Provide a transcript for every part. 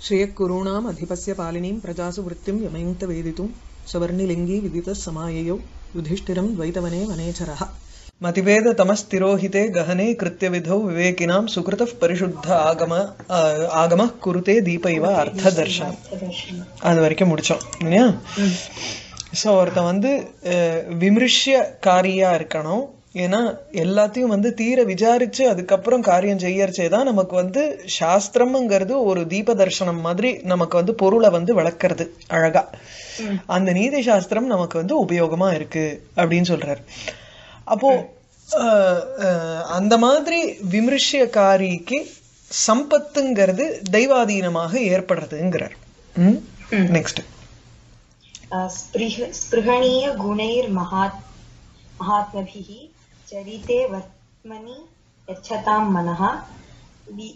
श्रियःकुरूणाम् अधिपस्य पालिनीं प्रजासु वृत्तिं यमयन्तवेदितुं सवर्णिलिङ्गी विदितः समाययौ युधिष्ठिरं द्वैतवने वनेचरः मतिभेदतमस्तिरोहिते गहने कृत्यविधौ विवेकिनां सुकृतः परिशुद्ध आगम आ, ஆகமः குருதே தீப இவ அர்த்ததர்ஷனம் அது வரைக்கும் முடிச்சோம் இல்லையா ஸோ ஒருத்தன் வந்து அஹ், விமர்சியக்காரியா இருக்கணும் ஏன்னா எல்லாத்தையும் வந்து தீர விசாரிச்சு அதுக்கப்புறம் காரியம் செய்யறச்சே தான் நமக்கு வந்து சாஸ்திரம்ங்கிறது ஒரு தீப தர்சனம் மாதிரி நமக்கு வந்து பொருளை வந்து விளக்குறது அழகா அந்த நீதி சாஸ்திரம் நமக்கு வந்து உபயோகமா இருக்கு அப்படின்னு சொல்றாரு அப்போ அஹ், அஹ், அந்த மாதிரி விமர்சியக்காரிக்கு சம்பத்துங்கிறது தெய்வாதீனமாக ஏற்படுறதுங்கிறார் நெக்ஸ்ட் स्पृह स्पृहणीयगुणैर्महात् महात्मभिः चरिते वर्त्मनि यच्छतां मनः वि-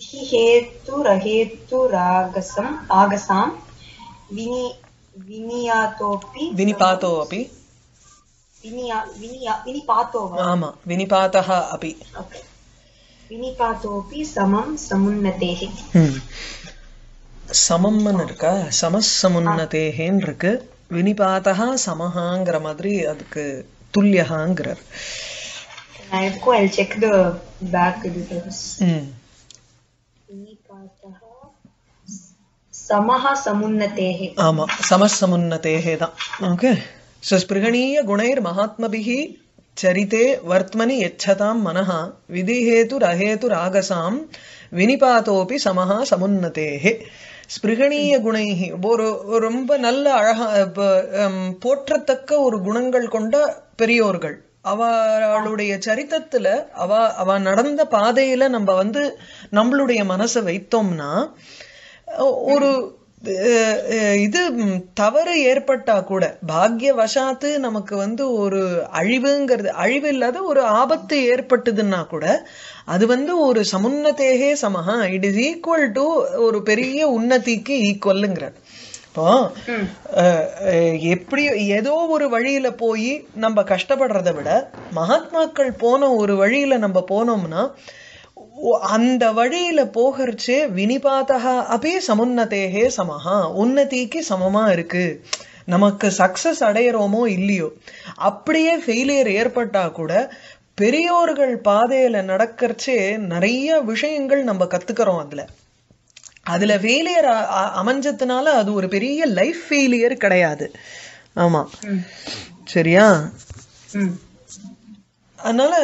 विधिहेतुरहेतुरागसम् आगसां विनि विनियातोऽपि வினிபாத்தோ அப்படி विनिया विनिया विनिपातो वा ஆமா வினிபாத்தः அப்படி Okay. विनिपातोऽपि समं समुन्नतेः சமம்னு இருக்கா சமசமுன்னதேகேன்னு இருக்கு வினிபாத்தா சமஹாங்கிற மாதிரி அதுக்கு துல்லியகாங்கிறார் I have to go, I'll check the back details. ம் विनिपातः समः समुन्नतेः ஆமா சமசமுன்னதேகே தான் ஓகே ஸோ ஸ்பிருகணீய குணைர் மகாத்மபிஹி சரிதே வர்த்மனி யச்சதாம் மனஹா விதிஹேது ரஹேது ராகசாம் வினிபாத்தோபி சமஹா சமுன்னதேஹே ஸ்பிருகணீய குணைஹி ஒரு ஒரு ரொம்ப நல்ல அழகா இப்ப, ஹம், போற்றத்தக்க ஒரு குணங்கள் கொண்ட பெரியோர்கள் அவளுடைய சரித்திரத்துல அவ அவ நடந்த பாதையில நம்ம வந்து நம்மளுடைய மனசை வைத்தோம்னா ஒரு அஹ், அஹ், இது ம், தவறு ஏற்பட்டா கூட பாக்யவசாத்து நமக்கு வந்து ஒரு அழிவுங்கிறது அழிவு இல்லாத ஒரு ஆபத்து ஏற்பட்டதுன்னா கூட அது வந்து ஒரு சமுன்னதேகே சமஹா இட் இஸ் ஈக்குவல் டு ஒரு பெரிய உன்னதிக்கு ஈக்குவல்ங்கிறார் இப்போ அஹ், அஹ், எப்படி ஏதோ ஒரு வழியில போய் நம்ம கஷ்டப்படுறதை விட மகாத்மாக்கள் போன ஒரு வழியில நம்ம போனோம்னா ஓ- அந்த வழியில போகிறச்சே வினிபாத்தகா அப்பே சமுன்னதேகே சமஹா உன்னதிக்கு சமமா இருக்கு நமக்கு சக்சஸ் அடையிறோமோ இல்லையோ அப்படியே ஃபெயிலியர் ஏற்பட்டா கூட பெரியோர்கள் பாதையில நடக்கறச்சே நிறைய விஷயங்கள் நம்ம கத்துக்கிறோம் அதுல அதுல ஃபெயிலியர் அமைஞ்சதுனால அது ஒரு பெரிய லைஃப் ஃபெயிலியர் கிடையாது ஆமா சரியா ம் அதனால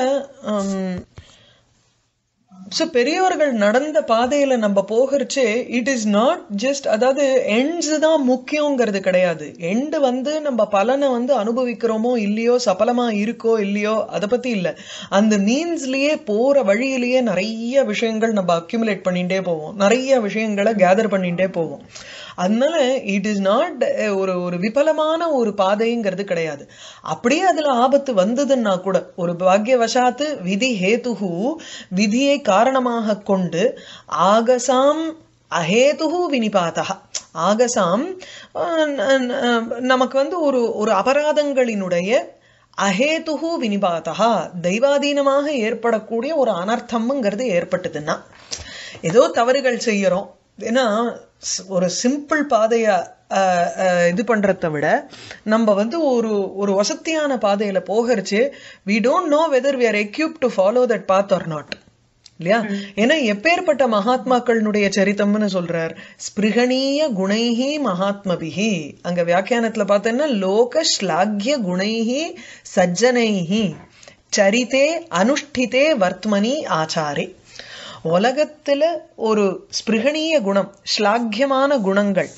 ஸோ பெரியவர்கள் நடந்த பாதையில நம்ம போகிறச்சே இட் இஸ் நாட் ஜஸ்ட் அதாவது எண்ட்ஸ் தான் முக்கியங்கிறது கிடையாது எண்டு வந்து நம்ம பலனை வந்து அனுபவிக்கிறோமோ இல்லையோ சபலமா இருக்கோ இல்லையோ அதை பத்தி இல்ல அந்த மீன்ஸ்லயே போற வழியிலேயே நிறைய விஷயங்கள் நம்ம அக்யூமுலேட் பண்ணிட்டே போவோம் நிறைய விஷயங்களை கேதர் பண்ணிட்டே போவோம் அதனால இட் இஸ் நாட் ஒரு ஒரு விபலமான ஒரு பாதைங்கிறது கிடையாது அப்படியே அதுல ஆபத்து வந்ததுன்னா கூட ஒரு பாக்யவசாத்து விதி ஹேதுகு விதியை காரணமாக கொண்டு ஆகசாம் அஹேதுகு வினிபாதா ஆகசாம் அஹ், அஹ், நமக்கு வந்து ஒரு ஒரு அபராதங்களினுடைய அஹேதுகு வினிபாதா தெய்வாதீனமாக ஏற்படக்கூடிய ஒரு அனர்த்தம்ங்கிறது ஏற்பட்டதுன்னா ஏதோ தவறுகள் செய்யறோம் ஏன்னா ஸ்- ஒரு சிம்பிள் பாதைய அஹ், அஹ், இது பண்றதை விட நம்ம வந்து ஒரு ஒரு வசதியான பாதையில போகிறச்சு we don't know whether we are equip to follow that path or not இல்லையா ஏன்னா எப்பேற்பட்ட மகாத்மாக்களுடைய சரித்தம்னு சொல்றார் ஸ்பிருகணீய குணைஹி மகாத்மபிஹி அங்க வியாக்கியானத்துல பார்த்தேன்னா லோக ஸ்லாக்ய குணைஹி சஜ்ஜனைஹி சரிதே அனுஷ்டிதே வர்த்மனி ஆச்சாரே உலகத்துல ஒரு ஸ்பிருகணீய குணம் ஸ்லாக்கியமான குணங்கள்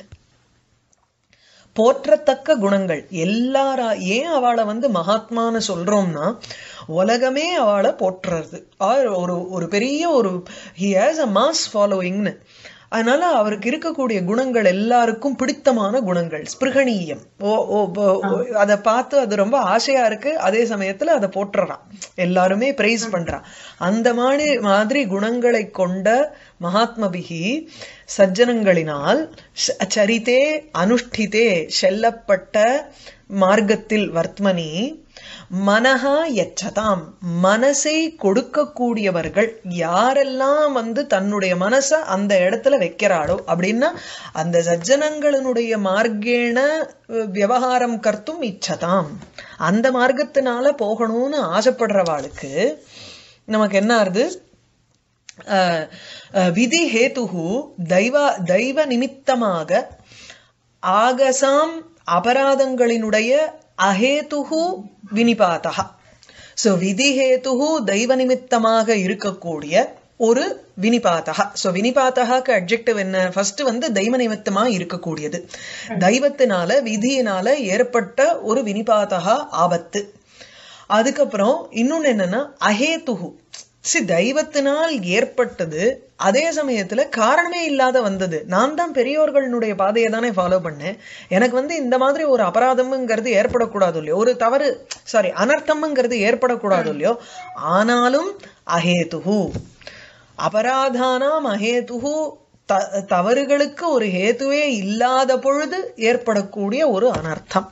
போற்றத்தக்க குணங்கள் எல்லாரா ஏன் அவளை வந்து மகாத்மான்னு சொல்றோம்னா உலகமே அவளை போற்றுறது ஆர் ஒரு ஒரு பெரிய ஒரு ஹி ஹேஸ் அ மாஸ் ஃபாலோயிங்னு அதனால அவருக்கு இருக்கக்கூடிய குணங்கள் எல்லாருக்கும் பிடித்தமான குணங்கள் ஸ்பிருகணீயம் ஓ ஓ ஓ- ஓ- அதை பார்த்து அது ரொம்ப ஆசையா இருக்கு அதே சமயத்துல அதை போற்றுறான் எல்லாருமே பிரைஸ் பண்றான் அந்த மாதிரி மாதிரி குணங்களை கொண்ட மகாத்மபிகி சஜ்ஜனங்களினால் ச- சரிதே அனுஷ்டிதே செல்லப்பட்ட மார்க்கத்தில் வர்த்மனி மனஹா எச்சதாம் மனசை கொடுக்கக்கூடியவர்கள் யாரெல்லாம் வந்து தன்னுடைய மனச அந்த இடத்துல வைக்கிறாளோ அப்படின்னா அந்த சஜ்ஜனங்களினுடைய மார்க்கேண அஹ், விவகாரம் கர்த்தும் இச்சதாம் அந்த மார்க்கத்தினால போகணும்னு ஆசைப்படுறவாளுக்கு நமக்கு என்ன ஆறுது அஹ், அஹ், விதி ஹேதுகு தெய்வ தெய்வ நிமித்தமாக ஆகசாம் அபராதங்களினுடைய அஹேதுகு வினிபாதா சோ விதிஹேதுகு தெய்வ நிமித்தமாக இருக்கக்கூடிய ஒரு வினிபாதா சோ வினிபாதகாக்கு அட்ஜெக்டிவ் என்ன ஃபர்ஸ்ட் வந்து தெய்வ நிமித்தமா இருக்கக்கூடியது தெய்வத்தினால விதியினால ஏற்பட்ட ஒரு வினிபாதகா ஆபத்து அதுக்கப்புறம் இன்னொன்னு என்னன்னா அஹேதுகு சி தெய்வத்தினால் ஏற்பட்டது அதே சமயத்துல காரணமே இல்லாத வந்தது நான் தான் பெரியோர்களுடைய பாதையை தானே ஃபாலோ பண்ணேன் எனக்கு வந்து இந்த மாதிரி ஒரு அபராதம்ங்கிறது ஏற்படக்கூடாது இல்லையோ ஒரு தவறு சாரி அனர்த்தம்ங்கிறது ஏற்படக்கூடாது இல்லையோ ஆனாலும் அஹேதுகு அபராதானாம் அஹேதுகு த- தவறுகளுக்கு ஒரு ஹேதுவே இல்லாத பொழுது ஏற்படக்கூடிய ஒரு அனர்த்தம்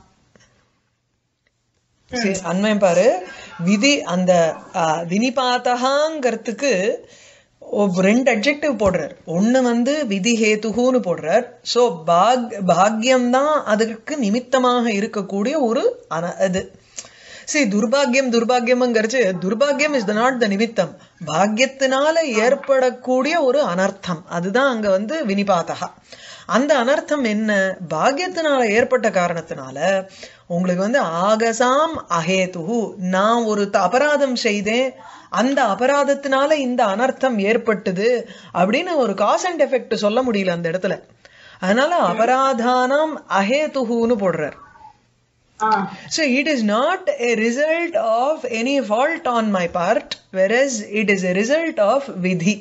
சரி, அண்மையம் பாரு விதி அந்த ஆஹ், வினிபாதகாங்கிறதுக்கு ஒ- ரெண்டு அட்ஜெக்டிவ் போடுறார் ஒண்ணு வந்து விதி ஹேதுகுன்னு போடுறார் சோ பாக் பாக்யம் தான் அதற்கு நிமித்தமாக இருக்கக்கூடிய ஒரு அன இது சரி துர்பாகியம் துர்பாகியம்ங்கிறச்சு துர்பாகியம் இஸ் நாட் த நிமித்தம் பாக்கியத்தினால ஏற்படக்கூடிய ஒரு அனர்த்தம் அதுதான் அங்க வந்து வினிபாதகா அந்த அனர்த்தம் என்ன பாக்கியத்தினால ஏற்பட்ட காரணத்தினால உங்களுக்கு வந்து ஆகசாம் அஹேதுகு நான் ஒரு த- அபராதம் செய்தேன் அந்த அபராதத்தினால இந்த அனர்த்தம் ஏற்பட்டது அப்படின்னு ஒரு காஸ் அண்ட் எஃபெக்ட் சொல்ல முடியல அந்த இடத்துல அதனால அபராதானாம் அஹேதுகுன்னு போடுறார் Ah. So it is not a result of any fault on my part, whereas it is a result of vidhi.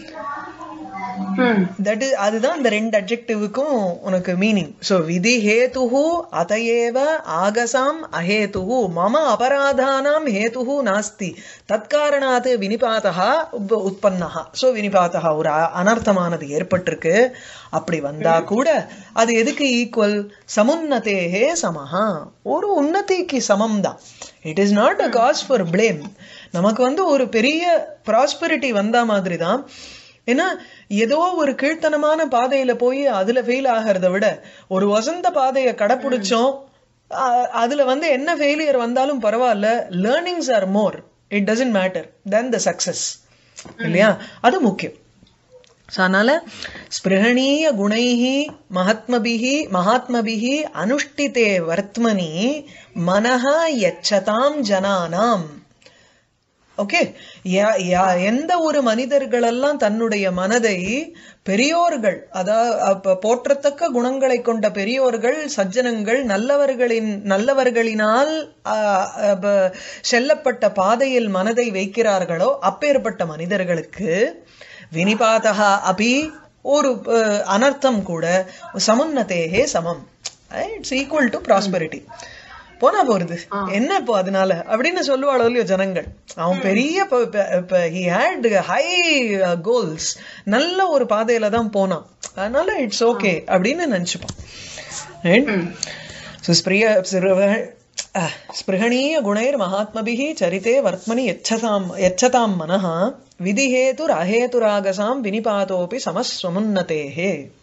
Hmm. That is அதுதான் இந்த ரெண்டு அட்ஜெக்டிவுக்கும் உனக்கு மீனிங் ஸோ விதி ஹேதுஹு அதையேவ ஆகசாம் அஹேதுஹு மம அபராதானாம் ஹேதுஹு நாஸ்தி தற்காரணாத் வினிபாதா உப் உற்பன்னஹா ஸோ வினிபாதா ஒரு அ- அனர்த்தமானது ஏற்பட்டிருக்கு அப்படி வந்தா கூட அது எதுக்கு ஈக்குவல் சமுன்னதேஹே சமஹா ஒரு உன்னதிக்கு சமம் தான் it is not a cause for blame நமக்கு வந்து ஒரு பெரிய ப்ராஸ்பரிட்டி வந்தா மாதிரி தான் ஏன்னா ஏதோ ஒரு கீழ்த்தனமான பாதையில போய் அதுல ஃபெயில் ஆகிறத விட ஒரு வசந்த பாதையை கடைப்பிடிச்சோம் அ- அதுல வந்து என்ன ஃபெயிலியர் வந்தாலும் பரவாயில்ல learnings are more it doesn't matter then the success இல்லையா அது முக்கியம் So, அதனால ஸ்பிருகணீய குணைஹி மகாத்மபிஹி மகாத்மபிஹி அனுஷ்டிதே வர்த்மனி மனஹ யச்சதாம் ஜனானாம் ஓகே எந்த ஒரு மனிதர்களெல்லாம் தன்னுடைய மனதை பெரியோர்கள் அதாவது போற்றத்தக்க குணங்களை கொண்ட பெரியோர்கள் சஜ்ஜனங்கள் நல்லவர்களின் நல்லவர்களினால் ஆ, அப்ப, செல்லப்பட்ட பாதையில் மனதை வைக்கிறார்களோ அப்பேற்பட்ட மனிதர்களுக்கு வினிபாதகா அபி ஒரு அஹ், அனர்த்தம் கூட சமுன்னதேகே சமம் இட்ஸ் ஈக்குவல் டு ப்ராஸ்பரிட்டி போனா போறது என்ன இப்போ அதனால அப்படின்னு சொல்லுவாளோ இல்லையோ ஜனங்கள் அவன் பெரிய ஹி ஹேட் ஹை கோல்ஸ் நல்ல ஒரு பாதையில தான் போனான் அதனால இட்ஸ் ஓகே அப்படின்னு நினைச்சுப்பான் Right? So, स्प्रिय स्पृह- अह, स्पृहणीय गुणैर् महात्मभिः चरिते वर्त्मनि यच्छतां यच्छतां मनः विधिहेतुरहेतुरागसां विनिपातोऽपि समः स्वमुन्नतेः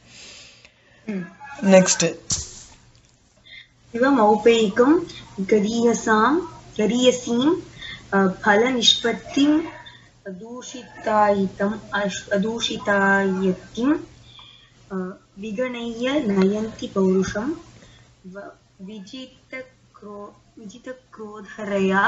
Hmm. नेक्स्ट् इवम् औपैकं गरीयसां गरीयसीं अ, फलनिष्पत्तिं दूषितायितम् अश्- अदूषितायतिं अ, विगणय्य नयन्ति पौरुषं व- विजितक्रो विजितक्रोधरया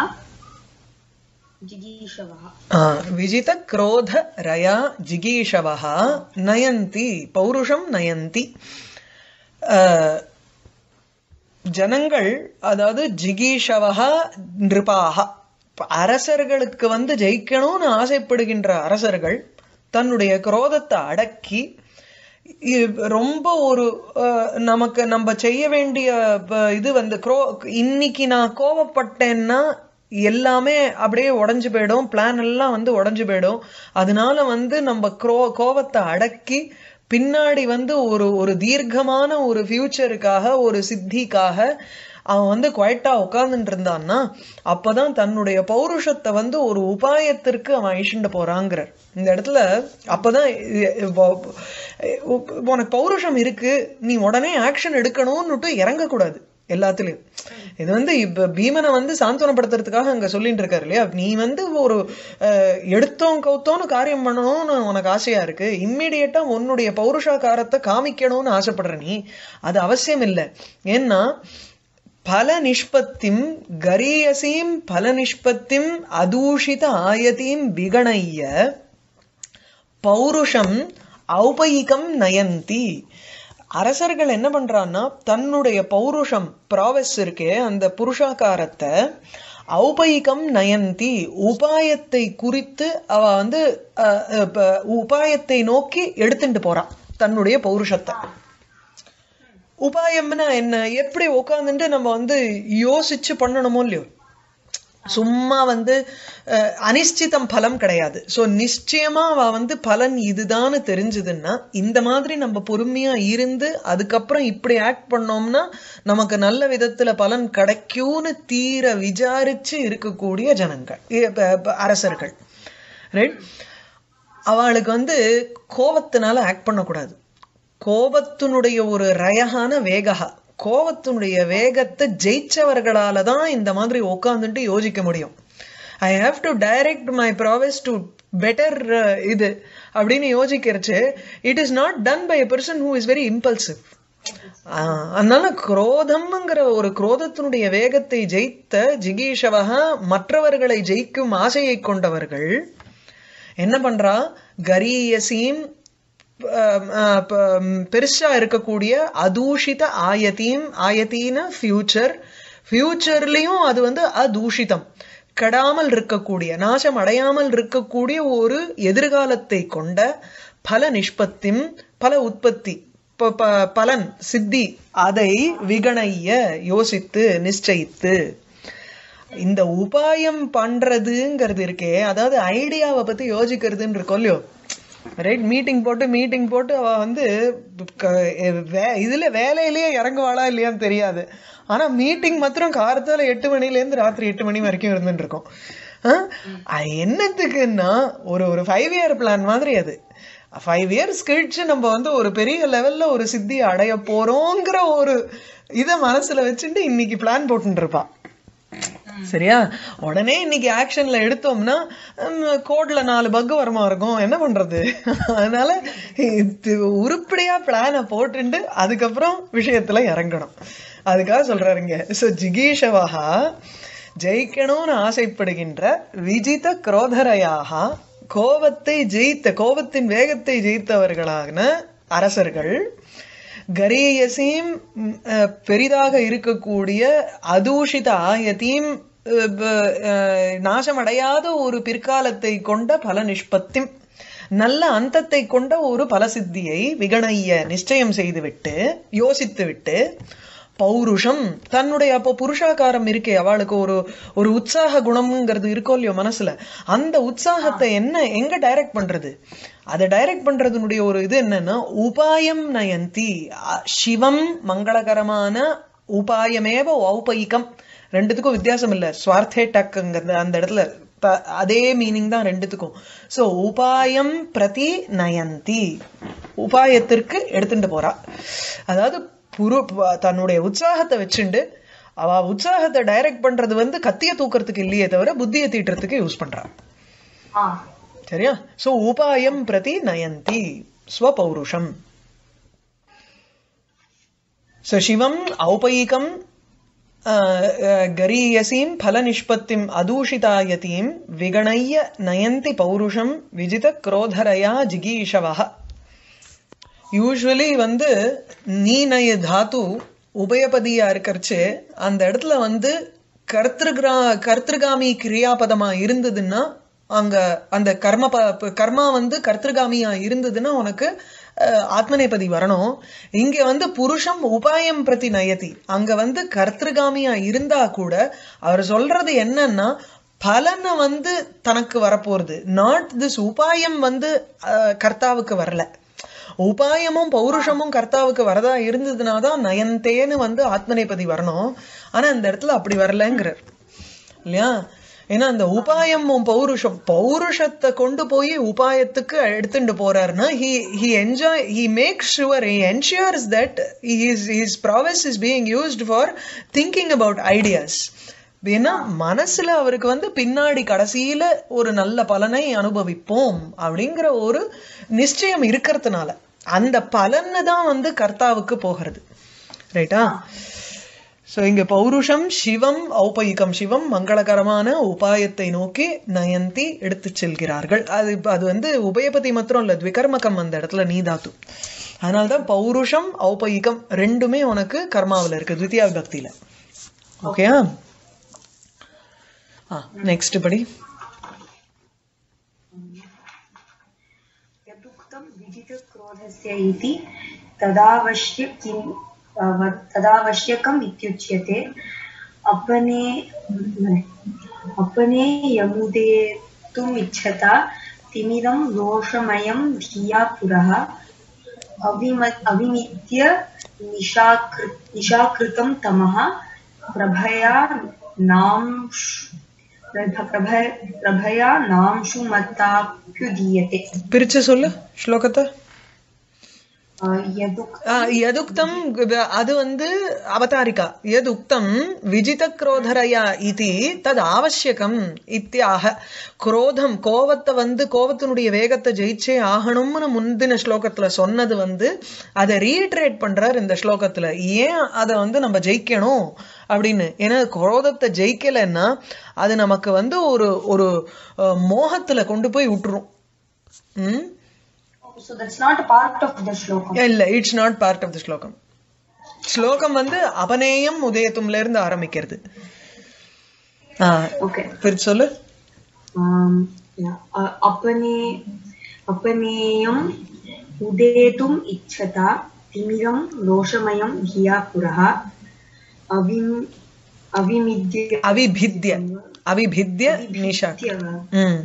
जिगीषवः विजितक्रोधरया जिगीषवः नयन्ति पौरुषं नयन्ति அஹ், ஜனங்கள் அதாவது ஜிகீஷவஹா நிருபாக இப்ப அரசர்களுக்கு வந்து ஜெயிக்கணும்னு ஆசைப்படுகின்ற அரசர்கள் தன்னுடைய குரோதத்தை அடக்கி இ- ரொம்ப ஒரு அஹ், நமக்கு நம்ம செய்ய வேண்டிய ப- இது வந்து குரோ இன்னைக்கு நான் கோவப்பட்டேன்னா எல்லாமே அப்படியே உடைஞ்சு போயிடும் பிளான் எல்லாம் வந்து உடைஞ்சு போயிடும் அதனால வந்து நம்ம குரோ கோவத்தை அடக்கி பின்னாடி வந்து ஒரு ஒரு தீர்க்கமான ஒரு ஃபியூச்சருக்காக ஒரு சித்திக்காக அவன் வந்து குவைட்டா உட்கார்ந்துட்டு இருந்தான்னா அப்பதான் தன்னுடைய பௌருஷத்தை வந்து ஒரு உபாயத்திற்கு அவன் அழிச்சுட்டு போறாங்கிறார் இந்த இடத்துல அப்பதான் இ- இப்போ, உ- உனக்கு பௌருஷம் இருக்கு நீ உடனே ஆக்ஷன் எடுக்கணும்னுட்டு இறங்கக்கூடாது எல்லாத்துலயும் இது வந்து இப்ப பீமனை வந்து சாந்தனப்படுத்துறதுக்காக அங்க சொல்லிட்டு இருக்காரு இல்லையா நீ வந்து ஒரு அஹ், எடுத்தோம் கவுத்தோன்னு காரியம் பண்ணணும்னு உனக்கு ஆசையா இருக்கு இம்மிடியட்டா உன்னுடைய பௌருஷாகாரத்தை காமிக்கணும்னு ஆசைப்படுற நீ அது அவசியம் இல்லை ஏன்னா பல நிஷ்பத்திம் கரீயசீம் பல நிஷ்பத்திம் அதூஷித ஆயதீம் விகணைய பௌருஷம் ஔபயிகம் நயந்தி அரசர்கள் என்ன பண்றான்னா தன்னுடைய பௌருஷம் ப்ராவஸ் இருக்கே அந்த புருஷாகாரத்தை ஔபயிகம் நயந்தி உபாயத்தை குறித்து அவ வந்து அஹ், அஹ், ப- உபாயத்தை நோக்கி எடுத்துட்டு போறான் தன்னுடைய பௌருஷத்தை உபாயம்னா என்ன எப்படி உட்காந்துட்டு நம்ம வந்து யோசிச்சு பண்ணணுமோ இல்லையோ சும்மா வந்து அஹ், அனிஷ்டிதம் பலம் கிடையாது சோ நிச்சயமா அவ வந்து பலன் இதுதான்னு தெரிஞ்சதுன்னா இந்த மாதிரி நம்ம பொறுமையா இருந்து அதுக்கப்புறம் இப்படி ஆக்ட் பண்ணோம்னா நமக்கு நல்ல விதத்துல பலன் கிடைக்கும்னு தீர விசாரிச்சு இருக்கக்கூடிய ஜனங்கள் இ- ப- ப- அரசர்கள் ரைட் அவளுக்கு வந்து கோபத்தினால ஆக்ட் பண்ணக்கூடாது கோபத்தினுடைய ஒரு ரயகான வேகா கோபத்தினுடைய வேகத்தை ஜெயிச்சவர்களால தான் இந்த மாதிரி உட்காந்துட்டு யோசிக்க முடியும் I have to direct my prowess to better இது அப்படின்னு யோசிக்கிறச்சு it is not done by a person who is very impulsive அதனால குரோதம்ங்கிற ஒரு குரோதத்தினுடைய வேகத்தை ஜெயித்த ஜிகீஷவக மற்றவர்களை ஜெயிக்கும் ஆசையை கொண்டவர்கள் என்ன பண்றா கரீயசீம் அஹ், அஹ், ப- ம், பெருசா இருக்கக்கூடிய அதூஷித ஆயத்தீம் ஆயத்தீன ஃபியூச்சர் ஃபியூச்சர்லயும் அது வந்து அதூஷிதம் கெடாமல் இருக்கக்கூடிய நாசம் அடையாமல் இருக்கக்கூடிய ஒரு எதிர்காலத்தை கொண்ட பல நிஷ்பத்திம் பல உற்பத்தி ப- ப- பலன் சித்தி அதை விகணைய யோசித்து நிச்சயித்து இந்த உபாயம் பண்றதுங்கிறது இருக்கே அதாவது ஐடியாவை பத்தி யோசிக்கிறதுன்னு இருக்கோம் இல்லையோ ரைட் மீட்டிங் போட்டு மீட்டிங் போட்டு அவ வந்து க- வே- இதுல வேலையிலேயே இறங்குவாளா இல்லையான்னு தெரியாது ஆனா மீட்டிங் மாத்திரம் காரத்தால எட்டு மணில இருந்து ராத்திரி எட்டு மணி வரைக்கும் இருந்துட்டு இருக்கோம் ஆ? அது என்னத்துக்குன்னா ஒரு ஒரு ஃபைவ் இயர் பிளான் மாதிரி அது ஃபைவ் இயர்ஸ் கழிச்சு நம்ம வந்து ஒரு பெரிய லெவல்ல ஒரு சித்தி அடைய போறோங்கிற ஒரு இதை மனசுல வச்சுட்டு இன்னைக்கு பிளான் போட்டுட்டு இருப்பா சரியா உடனே இன்னைக்கு ஆக்ஷன்ல எடுத்தோம்னா கோட்ல நாலு பக் வரமா இருக்கும் என்ன பண்றது அதனால இது உருப்படியா பிளான போட்டுண்டு அதுக்கப்புறம் விஷயத்துல இறங்கணும் அதுக்காக சொல்றாருங்க சோ ஜிகீஷவஹா ஜெயிக்கணும்னு ஆசைப்படுகின்ற விஜித குரோதரையாக கோபத்தை ஜெயித்த கோபத்தின் வேகத்தை ஜெயித்தவர்களான அரசர்கள் கரீயசீம் ம், அஹ், பெரிதாக இருக்கக்கூடிய அதூஷித ஆயத்தீம் அஹ், ப- அஹ், நாசமடையாத ஒரு பிற்காலத்தை கொண்ட பல நிஷ்பத்திம் நல்ல அந்தத்தை கொண்ட ஒரு பலசித்தியை விகணைய நிச்சயம் செய்துவிட்டு யோசித்துவிட்டு பௌருஷம் தன்னுடைய அப்போ புருஷாகாரம் இருக்கே அவளுக்கு ஒரு ஒரு உற்சாக குணம்ங்கிறது இருக்கோ இல்லையோ மனசுல அந்த உற்சாகத்தை என்ன எங்க டைரக்ட் பண்றது அதை டைரக்ட் பண்றதுனுடைய ஒரு இது என்னன்னா உபாயம் நயந்தி அ- சிவம் மங்களகரமான உபாயமேவ ஔபயிகம் ரெண்டுத்துக்கும் வித்தியாசம் இல்ல ஸ்வார்த்தே டக்குங்கிறது அந்த இடத்துல ப- அதே மீனிங் தான் ரெண்டுத்துக்கும் சோ உபாயம் பிரதி நயந்தி உபாயத்திற்கு எடுத்துட்டு போறா அதாவது புரு ப- தன்னுடைய உற்சாகத்தை வச்சுண்டு அவ உற்சாகத்தை டைரக்ட் பண்றது வந்து கத்திய தூக்கறதுக்கு இல்லையே தவிர புத்தியை தீட்டுறதுக்கு யூஸ் பண்றா ஆ சரியா சோ உபாயம் பிரதி நயந்தி ஸ்வபௌருஷம் சோ சிவம் ஔபயிகம் அஹ், அஹ், கரீயசீம் பலநிஷ்பத்திம் அதூஷிதாயதீம் விகணைய நயந்தி பௌருஷம் விஜித குரோதரயா ஜிகீஷவஹ யூஸ்வலி வந்து நீநய தாத்து உபயபதியா இருக்கறச்சு அந்த இடத்துல வந்து கர்த்திருகிரா கர்த்திருகாமி கிரியாபதமா இருந்ததுன்னா அங்க அந்த கர்ம ப- கர்மா வந்து கர்த்திருகாமியா இருந்ததுன்னா உனக்கு அஹ், ஆத்மநேபதி வரணும் இங்க வந்து புருஷம் உபாயம் பிரதி நயதி அங்க வந்து கர்த்திருகாமியா இருந்தா கூட அவர் சொல்றது என்னன்னா பலனை வந்து தனக்கு வரப்போறது நாட் திஸ் உபாயம் வந்து அஹ், கர்த்தாவுக்கு வரல உபாயமும் பௌருஷமும் கர்த்தாவுக்கு வரதா இருந்ததுனா தான் நயந்தேன்னு வந்து ஆத்மநேபதி வரணும் ஆனா இந்த இடத்துல அப்படி வரலங்கிறார் இல்லையா ஏன்னா அந்த உபாயமும் பௌருஷம் பௌருஷத்தை கொண்டு போய் உபாயத்துக்கு எடுத்துட்டு போறாருன்னா he he enjoy he make sure he ensures that his his prowess is being used for thinking about ideas ஏன்னா மனசுல அவருக்கு வந்து பின்னாடி கடைசியில ஒரு நல்ல பலனை அனுபவிப்போம் அப்படிங்கிற ஒரு நிச்சயம் இருக்கிறதுனால அந்த பலன்னு தான் வந்து கர்த்தாவுக்கு போகிறது ரைட்டா சோ இங்க பௌருஷம் சிவம் ஔபயிகம் சிவம் மங்களகரமான உபாயத்தை நோக்கி நயந்தி எடுத்து செல்கிறார்கள் அது இப்ப அது வந்து உபயபதி மாத்திரம் இல்ல த்விகர்மகம் அந்த இடத்துல நீதாத்து அதனால்தான் பௌருஷம் ஔபயிகம் ரெண்டுமே உனக்கு கர்மாவுல இருக்கு த்வித்தியா விபக்தியில ஓகேயா நெக்ஸ்ட் படி यदुक्तं विजितक्रोधस्य इति तदावश्य किं अव- तदावश्यकम् इत्युच्यते अपने अपने यमुदेतुम् इच्छता तिमिरं रोषमयं धिया पुरः अविम अविमित्य निशाकृ निशाकृतं तमः प्रभया नांश प्रभ- प्रभ- प्रभया नांशुमताप्युदीयते பிரிச்சு சொல்லு ஸ்லோகத்தை अ, यदुक् ஆ, யதுக்தம் க- அது வந்து அவதாரிகா யதுக்தம் விஜித குரோதரையா இது தது ஆவசியகம் இத்தியாக குரோதம் கோவத்தை வந்து கோவத்தினுடைய வேகத்தை ஜெயிச்சே ஆகணும்னு முந்தின ஸ்லோகத்துல சொன்னது வந்து அதை ரீட்ரேட் பண்றார் இந்த ஸ்லோகத்துல ஏன் அதை வந்து நம்ம ஜெயிக்கணும் அப்படின்னு ஏன்னா குரோதத்தை ஜெயிக்கலைன்னா அது நமக்கு வந்து ஒரு ஒரு அஹ், மோகத்துல கொண்டு போய் விட்டுரும் ம் so that's not a part of the shloka இல்ல it's not part of the ஸ்லோகம் ஸ்லோகம் வந்து அபநேயம் உதயத்தும்ல இருந்து ஆரம்பிக்கிறது ஆ, okay பிரிச்சு சொல்லு um yeah uh, अपने अपनेयम् उदेतुम् इच्छता तिमिरं रोषमयं धिया पुरः अविम् अविमिद्य அவிபித்ய அவிபித்ய நிஷா ம்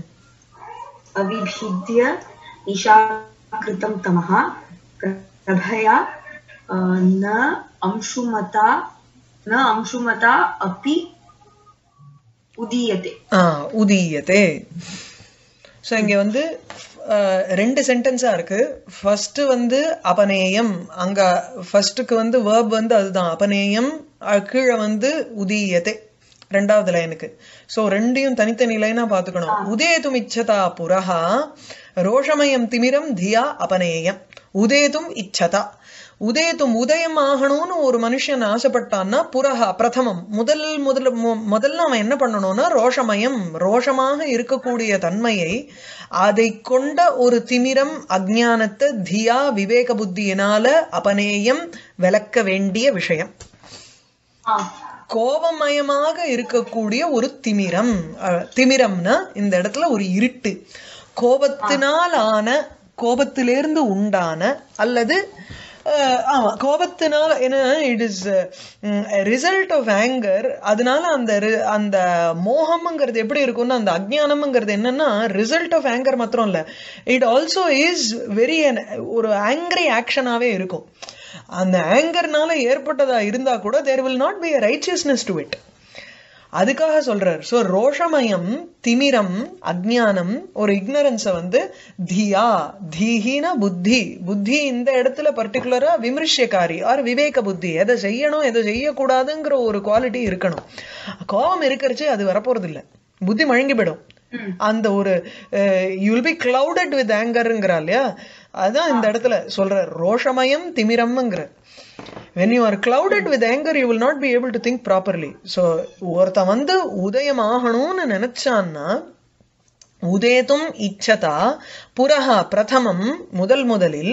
अविभिद्य निशाकृतं तमः प्रभया अ, न अंशुमता न अंशुमता अपि उदीयते ஆ உதீயத்தே ஸோ இங்க வந்து அஹ், ரெண்டு சென்டென்ஸா இருக்கு ஃபர்ஸ்ட் வந்து அபநேயம் அங்க ஃபர்ஸ்ட்டுக்கு வந்து வேர்ப் வந்து அதுதான் அபநேயம் அஹ், கீழே வந்து உதீயத்தே ரெண்டாவது லைனுக்கு சோ ரெண்டையும் தனித்தனி லைனா பாத்துக்கணும் உதேதும் இச்சதா புரஹா ரோஷமயம் திமிரம் தியா அபநேயம் உதேதும் இச்சதா உதயத்தும் உதயம் ஆகணும்னு ஒரு மனுஷன் ஆசைப்பட்டான்னா புரஹா பிரதமம் முதல் முதல்ல மு- முதல்ல அவன் என்ன பண்ணணும்னா ரோஷமயம் ரோஷமாக இருக்கக்கூடிய தன்மையை அதை கொண்ட ஒரு திமிரம் அஜ்ஞானத்தை தியா விவேக புத்தியினால அபநேயம் விளக்க வேண்டிய விஷயம் ah கோபமயமாக இருக்கக்கூடிய ஒரு திமிரம் அஹ், திமிரம்னா இந்த இடத்துல ஒரு இருட்டு கோபத்தினால் ஆன கோபத்திலிருந்து உண்டான அல்லது அஹ், ஆமா கோபத்தினால ஏன்னா it is result of anger அதனால அந்த ரி- அந்த மோகம்ங்கிறது எப்படி இருக்கும்னா அந்த அஜ்ஞானம்ங்கிறது என்னன்னா ரிசல்ட் ஆஃப் ஆங்கர் மாத்திரம் இல்ல இட் ஆல்சோ இஸ் வெரி ஒரு ஆங்கிரி ஆக்ஷனாவே இருக்கும் அந்த ஆங்கர்னால ஏற்பட்டதா இருந்தா கூட there will not be righteousness to it அதுக்காக சொல்றார் சோ ரோஷமயம் திமிரம் அஜ்ஞானம் ஒரு இக்னரன்ஸ வந்து தியா தீஹின புத்தி புத்தி இந்த இடத்துல பர்டிகுலரா விமர்சியக்காரி ஆர் விவேக புத்தி எதை செய்யணும் எதை செய்யக்கூடாதுங்கிற ஒரு குவாலிட்டி இருக்கணும் கோபம் இருக்கிறச்சு அது வரப்போறது இல்ல புத்தி மழுங்கி போயிடும் அந்த ஒரு you will be clouded with ஆங்கருங்கிறா இல்லையா அதான் இந்த இடத்துல சொல்ற ரோஷமயம் திமிரம்ங்கிற when you are clouded with anger you will not be able to think properly so ஒருத்தன் வந்து உதயம் ஆகணும்னு நினைச்சான்னா உதேதும் இச்சதா புரஹா பிரதமம் முதல் முதலில்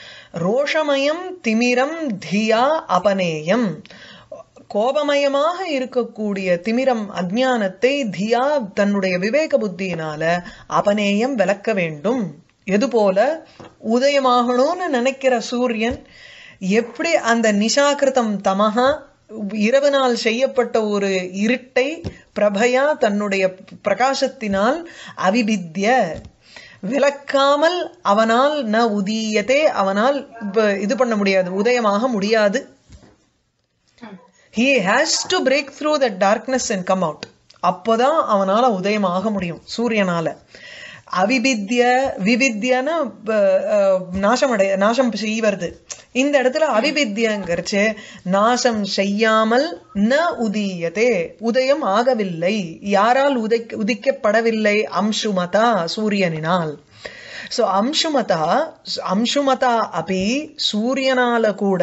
ரோஷமயம் திமிரம் தியா அபநேயம் கோபமயமாக இருக்கக்கூடிய திமிரம் அஜ்ஞானத்தை தியா தன்னுடைய விவேக புத்தியினால அபநேயம் விளக்க வேண்டும் எது போல உதயமாகணும்னு நினைக்கிற சூரியன் எப்படி அந்த நிஷாகிருதம் தமஹா இரவினால் செய்யப்பட்ட ஒரு இருட்டை பிரபையா தன்னுடைய பிரகாசத்தினால் அவிபித்ய விளக்காமல் அவனால் ந உதீயத்தே அவனால் இப்ப இது பண்ண முடியாது உதயமாக முடியாது he has to break through that darkness and come out அப்போதான் அவனால உதயமாக முடியும் சூரியனால அவிபித்ய விவித்யன நாசம் அடைய நாசம் செய்வது இந்த இடத்துல அவிபித்யங்கிறச்சு நாசம் செய்யாமல் ந உதீயதே உதயம் ஆகவில்லை யாரால் உதை உதிக்கப்படவில்லை அம்சுமதா சூரியனினால் சோ அம்சுமதா அம்சுமதா அபி சூரியனால கூட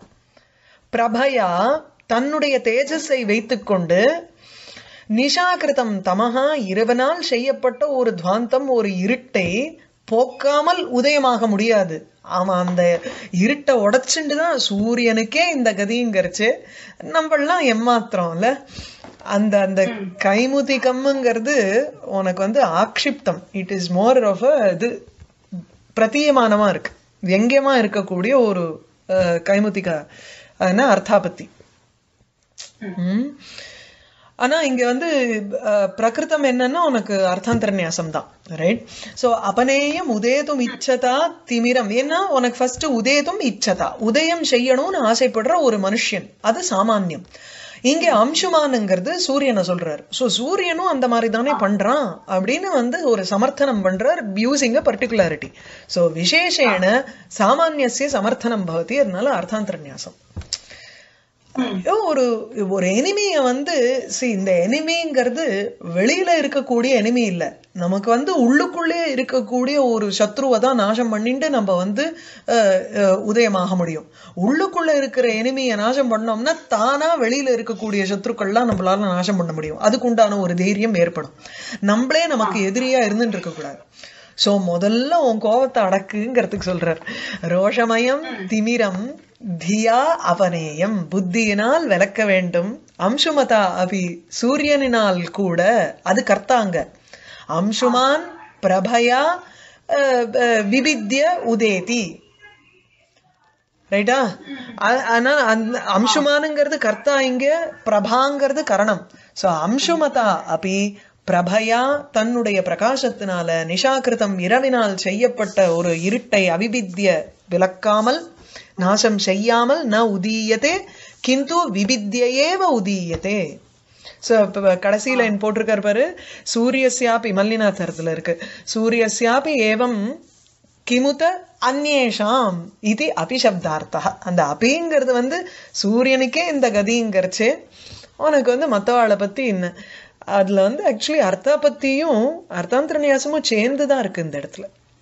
பிரபயா தன்னுடைய தேஜஸை வைத்துக்கொண்டு நிஷாகிருதம் தமஹா இரவனால் செய்யப்பட்ட ஒரு துவாந்தம் ஒரு இருட்டை போக்காமல் உதயமாக முடியாது அவன் அந்த இருட்டை உடைச்சுண்டு தான் சூரியனுக்கே இந்த கதிங்கிறச்சு நம்மளாம் எம்மாத்திரம் இல்ல அந்த அந்த கைமுதிகம்ங்கிறது உனக்கு வந்து ஆக்ஷிப்தம் it is more of uh இது பிரதீயமானமா இருக்கு வெங்கியமா இருக்கக்கூடிய ஒரு அஹ், கைமுதிக என்ன அர்த்தாபத்தி ம். ஆனா இங்க வந்து அஹ், பிரகிருதம் என்னன்னா உனக்கு அர்த்தாந்தர நியாசம் தான் ரைட் சோ அபநேயம் உதேதும் இச்சதா திமிரம் ஏன்னா உனக்கு ஃபர்ஸ்ட் உதேதும் இச்சதா உதயம் செய்யணும்னு ஆசைப்படுற ஒரு மனுஷன் அது சாமானியம் இங்க அம்சுமானுங்கிறது சூரியனை சொல்றாரு சோ சூரியனும் அந்த மாதிரி தானே பண்றான் அப்படின்னு வந்து ஒரு சமர்த்தனம் பண்றார் யூசிங் அ பர்டிகுலாரிட்டி சோ விசேஷேன சாமானியசிய சமர்த்தனம் பவதி அதனால அர்த்தாந்தர நியாசம் ஐயோ, ஒரு ஒரு எனிமிய வந்து see இந்த எனிமிங்கிறது வெளியில இருக்கக்கூடிய எனிமி இல்ல நமக்கு வந்து உள்ளுக்குள்ளே இருக்கக்கூடிய ஒரு சத்ருவை தான் நாசம் பண்ணிட்டு நம்ம வந்து அஹ், அஹ், உதயமாக முடியும் உள்ளுக்குள்ள இருக்கிற எனிமியை நாசம் பண்ணோம்னா தானா வெளியில இருக்கக்கூடிய சத்ருக்கள்லாம் நம்மளால நாசம் பண்ண முடியும் அதுக்குண்டான ஒரு தைரியம் ஏற்படும் நம்மளே நமக்கு எதிரியா இருந்துட்டு இருக்க கூடாது சோ முதல்ல உன் கோபத்தை அடக்குங்கிறதுக்கு சொல்றார் ரோஷமயம் திமிரம் தியா அபநேயம் புத்தியினால் விளக்க வேண்டும் அம்சுமதா அபி சூரியனினால் கூட அது கர்த்தாங்க அம்சுமான் பிரபயா அஹ், அஹ், விபித்ய உதேதி ரைட்டா ஆ- ஆனா அந்த அம்சுமானுங்கிறது கர்த்தா இங்க பிரபாங்கிறது கரணம் சோ அம்சுமதா அபி பிரபயா தன்னுடைய பிரகாசத்தினால நிஷாகிருதம் இரவினால் செய்யப்பட்ட ஒரு இருட்டை அவிபித்ய விளக்காமல் நாசம் செய்யாமல் ந உதீயதே கிந்து விபித்யேவ உதீயதே சோ இப்ப கடைசி லைன் போட்டிருக்காரு பாரு சூரியஸ்யாபி மல்லிநாதரத்துல இருக்கு சூரியஸ்யாபி ஏவம் கிமுத அந்நேஷாம் இது அபிசப்தார்த்தா அந்த அபிங்கிறது வந்து சூரியனுக்கே இந்த கதிங்கிறச்சு உனக்கு வந்து மத்தவாளை பத்தி என்ன அதுல வந்து ஆக்சுவலி அர்த்தா பத்தியும் அர்த்தாந்திர நியாசமும் சேர்ந்து தான் இருக்கு இந்த இடத்துல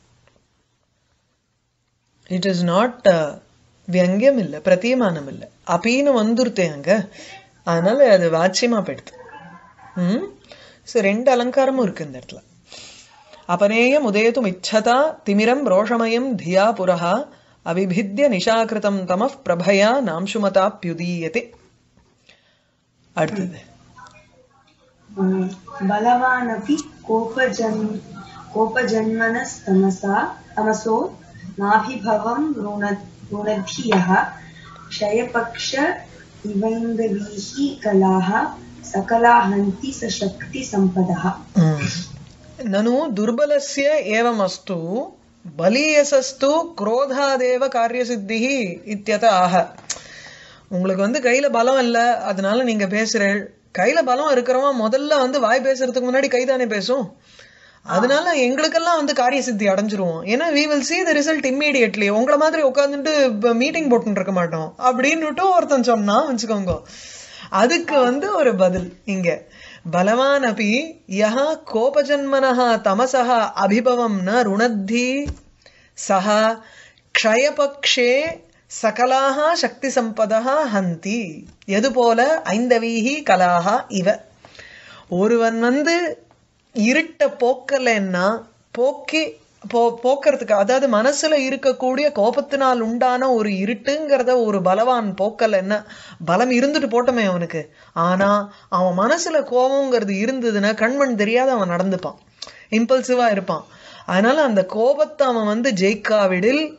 இட் இஸ் நாட் வியங்கியம் இல்ல பிரதீமானம் இல்ல அபின்னு வந்துருத்தே அங்க அதனால அது வாட்சியமா போயிடுது ம் ஸோ ரெண்டு அலங்காரமும் இருக்கு இந்த இடத்துல அபநேயம் உதயத்தும் இச்சதா திமிரம் ரோஷமயம் தியா புரஹா அவிபித்ய நிஷாகிருதம் தம பிரபயா நாம்சுமதா பியுதீயதே அடுத்தது Mm. बलवानपि कोपजन् कोपजन्मनस्तमसा तमसो नाभिभवं रुण रुणधियः क्षयपक्ष इवैन्दवीः कलाः सकला हन्ति सशक्तिसम्पदः ம். நனு துர்பலஸ்ய ஏவமஸ்து பலீயசஸ்து குரோதாதேவ காரியசித்திஹி இத்தியத ஆக உங்களுக்கு வந்து கையில பலம் இல்ல அதனால நீங்க பேசுறேன் கையில பலம் இருக்கிறவன் முதல்ல வந்து வாய் பேசுறதுக்கு முன்னாடி கைதானே பேசும் அதனால எங்களுக்கெல்லாம் வந்து காரிய சித்தி அடைஞ்சிருவோம் ஏன்னா we will see the result immediately உங்களை மாதிரி உட்காந்துட்டு மீட்டிங் போட்டுன்னு இருக்க மாட்டோம் அப்படின்னுட்டு ஒருத்தன் சொன்னா வச்சுக்கோங்க அதுக்கு வந்து ஒரு பதில் இங்க பலவான் அபி யஹ கோபஜன்மனः தமசः அபிபவம் ந ருணத்தி சஹ க்ஷயபக்ஷே சகலாக சக்தி சம்பதா ஹந்தி எது போல ஐந்தவீஹி கலாக இவ ஒருவன் வந்து இருட்ட போக்கலைன்னா போக்கி போ போக்குறதுக்கு அதாவது மனசுல இருக்கக்கூடிய கோபத்தினால் உண்டான ஒரு இருட்டுங்கிறத ஒரு பலவான் போக்கல் என்ன பலம் இருந்துட்டு போட்டோமே அவனுக்கு ஆனா அவன் மனசுல கோபங்கிறது இருந்ததுன்னா கண்மண் தெரியாத அவன் நடந்துப்பான் இம்பல்சிவா இருப்பான் அதனால அந்த கோபத்தை அவன் வந்து ஜெயிக்காவிடில்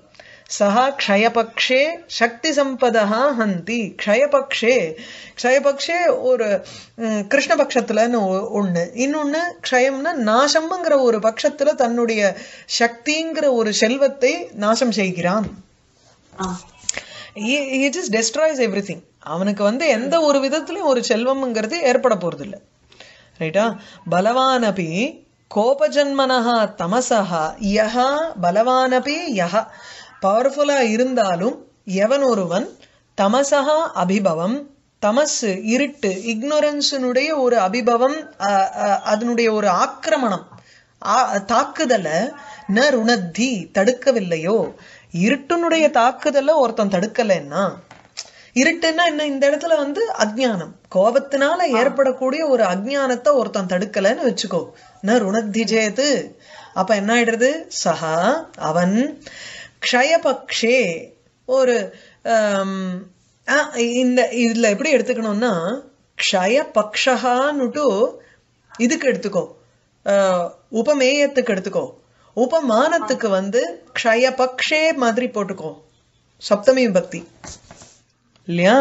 சஹா க்ஷயபக்ஷே சக்தி சம்பதா ஹந்தி க்ஷயபக்ஷே க்ஷயபக்ஷே ஒரு ம், கிருஷ்ணபக்ஷத்துலன்னு ஒ- ஒண்ணு இன்னொன்னு க்ஷயம்னா நாசம்ங்கிற ஒரு பட்சத்துல தன்னுடைய சக்திங்கிற ஒரு செல்வத்தை நாசம் செய்கிறான் ஆ he just destroys everything அவனுக்கு வந்து எந்த ஒரு விதத்திலயும் ஒரு செல்வம்ங்கிறது ஏற்பட போறது இல்ல ரைட்டா பலவானபி கோபஜன்மனஹா தமசஹா யஹா பலவானபி யஹா பவர்ஃபுல்லா இருந்தாலும் எவன் ஒருவன் தமசஹா அபிபவம் தமஸ் இருட்டு இக்னோரன்ஸினுடைய ஒரு அபிபவம் அஹ், அஹ், அதனுடைய ஒரு ஆக்கிரமணம் ஆ- தாக்குதல ந ருணத்தி தடுக்கவில்லையோ இருட்டினுடைய தாக்குதல ஒருத்தன் தடுக்கலைன்னா இருட்டுன்னா என்ன இந்த இடத்துல வந்து அஜ்ஞானம் கோபத்தினால ஏற்படக்கூடிய ஒரு அஜ்ஞானத்தை ஒருத்தன் தடுக்கலைன்னு வச்சுக்கோ ந ருணத்தி ஜேது அப்ப என்ன ஆயிடுறது சஹா அவன் க்ஷயபக்ஷே ஒரு ஆம், ஆ, இந்த இதுல எப்படி எடுத்துக்கணும்னா க்ஷயபக்ஷகான்னுட்டு இதுக்கு எடுத்துக்கோ ஆஹ், உபமேயத்துக்கு எடுத்துக்கோ உபமானத்துக்கு வந்து க்ஷயபக்ஷே மாதிரி போட்டுக்கோ சப்தமி பக்தி இல்லையா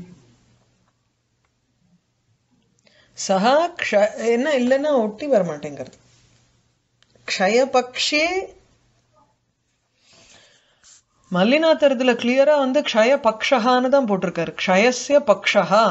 சஹா க்ஷ என்ன இல்லைன்னா ஒட்டி வர மாட்டேங்கிறது க்ஷயபக்ஷே மல்லிநாதர் இதுல கிளியரா வந்து க்ஷய பக்ஷகான்னு தான் போட்டிருக்காரு க்ஷயஸ்ய பக்ஷஹா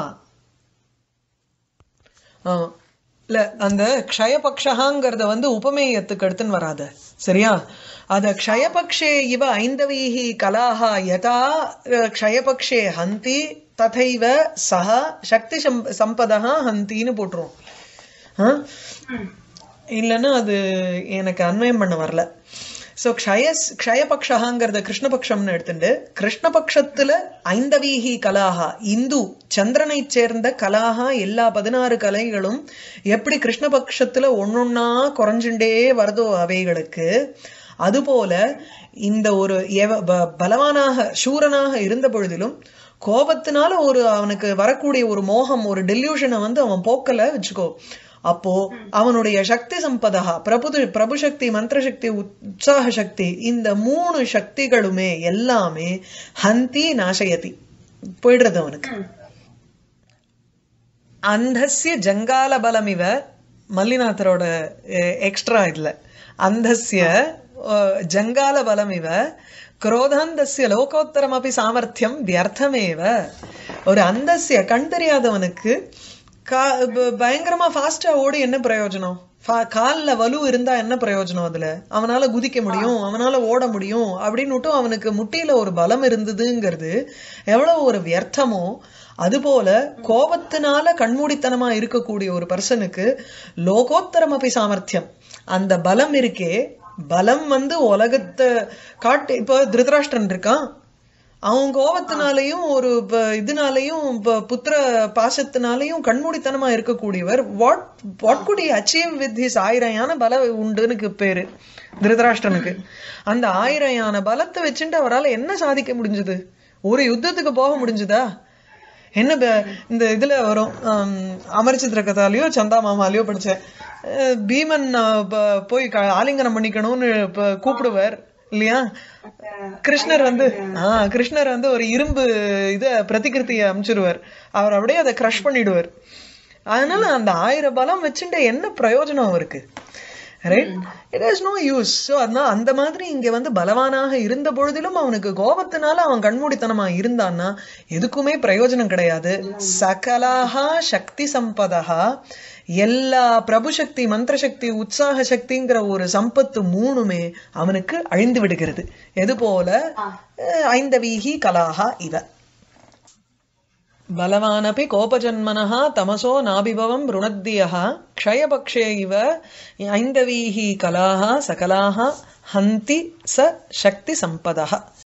ஆ. இல்ல அந்த க்ஷயபக்ஷகாங்கிறத வந்து உபமேயத்துக்கு எடுத்துன்னு வராத சரியா அத க்ஷயபக்ஷே இவ ஐந்தவீஹி கலாஹா யதா அஹ், க்ஷயபக்ஷே ஹந்தி ததைவ சஹ சக்தி சம்- சம்பதா ஹந்தின்னு போட்டுருவோம் ஆ? இல்லைன்னா அது எனக்கு அன்வயம் பண்ண வரல சோ க்ஷயஸ் க்ஷயபக்ஷகாங்கிறத கிருஷ்ணபக்ஷம்னு எடுத்துட்டு கிருஷ்ணபக்ஷத்துல ஐந்தவீஹி கலாஹா இந்து சந்திரனை சேர்ந்த கலாஹா எல்லா பதினாறு கலைகளும் எப்படி கிருஷ்ணபக்ஷத்துல ஒன்னொன்னா குறைஞ்சுட்டே வருதோ அவைகளுக்கு அதுபோல இந்த ஒரு எவ- ப- பலவானாக சூரனாக இருந்த பொழுதிலும் கோபத்தினால ஒரு அவனுக்கு வரக்கூடிய ஒரு மோகம் ஒரு டெல்யூஷனை வந்து அவன் போக்கல வச்சுக்கோ அப்போ அவனுடைய சக்தி சம்பதா பிரபுது பிரபு சக்தி மந்திர சக்தி உற்சாக சக்தி இந்த மூணு சக்திகளுமே எல்லாமே ஹந்தி நாசயதி போயிடுறது அவனுக்கு அந்தஸ்ய ஜங்கால பலமிவ மல்லிநாதரோட எக்ஸ்ட்ரா இதுல அந்தஸ்ய அஹ், ஜங்கால பலமிவ குரோதாந்தஸ்ய லோகோத்தரமபி சாமர்த்தியம் வியர்த்தமேவ ஒரு அந்தஸ்ய கண் தெரியாதவனுக்கு கா- ப- பயங்கரமா ஃபாஸ்டா ஓடி என்ன பிரயோஜனம் ஃபா- கால்ல வலு இருந்தா என்ன பிரயோஜனம் அதுல அவனால குதிக்க முடியும் அவனால ஓட முடியும் அப்படின்னுட்டு அவனுக்கு முட்டியில ஒரு பலம் இருந்ததுங்கிறது எவ்வளவு ஒரு வியர்த்தமோ அதுபோல கோபத்தினால கண்மூடித்தனமா இருக்கக்கூடிய ஒரு பர்சனுக்கு லோகோத்தரம் அப்படி சாமர்த்தியம் அந்த பலம் இருக்கே பலம் வந்து உலகத்தை காட்டு இப்போ திருதராஷ்டிரன் இருக்கான் அவன் கோபத்தினாலையும் ஒரு ப- இதனாலையும் ப- புத்திர பாசத்தினாலையும் கண்மூடித்தனமா இருக்கக்கூடியவர் what what could achieve with his ஆயிரம் யானை பல உண்டுன்னு பேரு திருதராஷ்டிரனுக்கு அந்த ஆயிரம் யானை பலத்தை வச்சுட்டு அவரால் என்ன சாதிக்க முடிஞ்சது ஒரு யுத்தத்துக்கு போக முடிஞ்சுதா என்ன ப- இந்த இதுல வரும் ஆம், அமரச்சித்திர கதாலையோ சந்தா மாமாலையோ படிச்சேன் அஹ், பீமன் அஹ், ப- போய் க- ஆலிங்கனம் பண்ணிக்கணும்னு ப- கூப்பிடுவார் இல்லையா கிருஷ்ணர் வந்து ஆஹ் கிருஷ்ணர் வந்து ஒரு இரும்பு இத பிரதிகிருத்திய அமைச்சிருவார் அவர் அப்படியே அதை கிரஷ் பண்ணிடுவார் அதனால அந்த ஆயிரம் பலம் வச்சுட்டு என்ன பிரயோஜனம் அவருக்கு right it is no use so அதனால அந்த மாதிரி இங்க வந்து பலவானாக இருந்த பொழுதிலும் அவனுக்கு கோபத்தினால அவன் கண்மூடித்தனமா இருந்தான்னா எதுக்குமே பிரயோஜனம் கிடையாது சகலாஹா சக்தி சம்பதா எல்லா பிரபு சக்தி மந்திர சக்தி உற்சாக சக்திங்கிற ஒரு சம்பத்து மூணுமே அவனுக்கு அழிந்து விடுகிறது எது போல அஹ், ஐந்தவீஹி கலாஹா இவ बलवानपि कोपजन्मनः तमसो नाभिभवम् रुणद्दियः क्षयपक्षे इव ऐन्दवीः कलाः सकलाः हन्ति स शक्तिसम्पदः